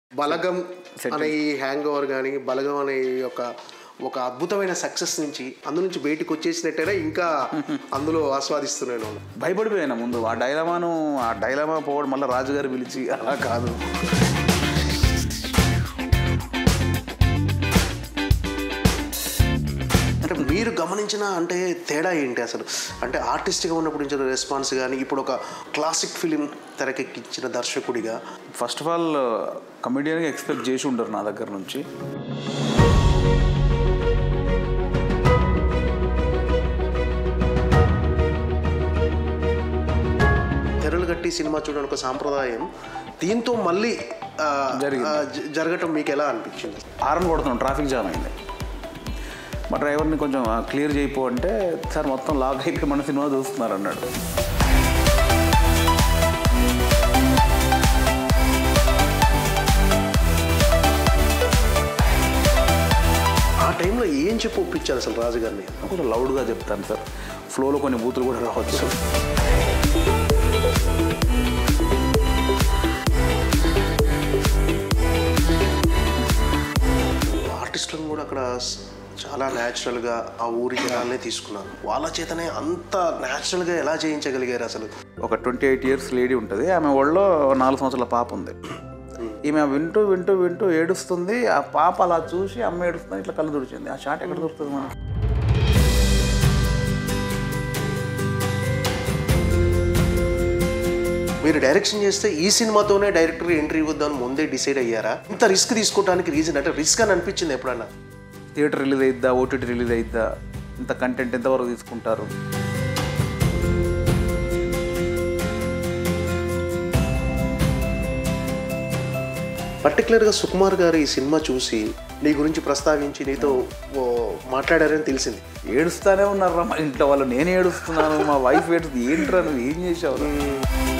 బలగం అనే ఈ hang over కానీ బలగం అనే ఈ యొక్క ఒక అద్భుతమైన సక్సెస్ నుంచి అందు నుంచి బయటకు వచ్చేసినట్టేనా ఇంకా అందులో ఆస్వాదిస్తున్నాను భయపడిపోయాను ముందు ఆ డైలమాను ఆ డైలమా పోవడం మళ్ళీ రాజుగారు పిలిచి అలా కాదు అంటే మీరు గమనించిన అంటే తేడా ఏంటి అసలు అంటే ఆర్టిస్ట్గా ఉన్నప్పుడు ఇచ్చిన రెస్పాన్స్ కానీ ఇప్పుడు ఒక క్లాసిక్ ఫిలిం తెరకెక్కించిన దర్శకుడిగా ఫస్ట్ ఆఫ్ ఆల్ కమెడియన్గా ఎక్స్పెక్ట్ చేసి ఉండరు నా దగ్గర నుంచి తెరలు కట్టి సినిమా చూడడం ఒక సాంప్రదాయం దీంతో మళ్ళీ ఆ, జరిగింది. ఆ, జ- జరగటం మీకు ఎలా అనిపించింది హారన్ కొడుతున్నాం ట్రాఫిక్ జామ్ అయింది మా డ్రైవర్ని కొంచెం క్లియర్ చేయిపో అంటే సార్ మొత్తం లాక్ అయిపోయి మన సినిమా చూస్తున్నారు అన్నాడు ఆ టైంలో ఏం చెప్పి ఒప్పించారు అసలు రాజుగారిని కొంచెం లౌడ్గా చెప్తాను సార్ ఫ్లోలో కొన్ని బూతులు కూడా రావచ్చు ఆర్టిస్టులను కూడా అక్కడ స్- చాలా న్యాచురల్గా ఆ ఊరి జనాలనే తీసుకున్నారు వాళ్ళ చేతనే అంత న్యాచురల్గా ఎలా చేయించగలిగారు అసలు ఒక ట్వంటీ ఎయిట్ ఇయర్స్ లేడీ ఉంటుంది ఆమె ఒళ్ళో నాలుగు సంవత్సరాల పాప ఉంది ఈమె వింటూ వింటూ వింటూ ఏడుస్తుంది ఆ పాప అలా చూసి అమ్మ ఏడుస్తుంది ఇట్లా కళ్ళు తుడిచింది ఆ షాట్ ఎక్కడ దొరుకుతుంది మనకు మీరు డైరెక్షన్ చేస్తే ఈ సినిమాతోనే డైరెక్టర్ ఎంట్రీ ఇవ్వద్దామని ముందే డిసైడ్ అయ్యారా ఇంత రిస్క్ తీసుకోవడానికి రీజన్ అంటే రిస్క్ అని అనిపించింది ఎప్పుడన్నా థియేటర్ రిలీజ్ అయిద్దా ఓటీటీ రిలీజ్ అయిద్దా ఇంత కంటెంట్ ఎంతవరకు తీసుకుంటారు పర్టికులర్గా సుకుమార్ గారు ఈ సినిమా చూసి నీ గురించి ప్రస్తావించి నీతో ఓ మాట్లాడారని తెలిసింది ఏడుస్తానే ఉన్నారా మా ఇంట్లో వాళ్ళు నేను ఏడుస్తున్నాను మా వైఫ్ ఏడుస్తుంది ఏంట్రా నువ్వు ఏం చేసావు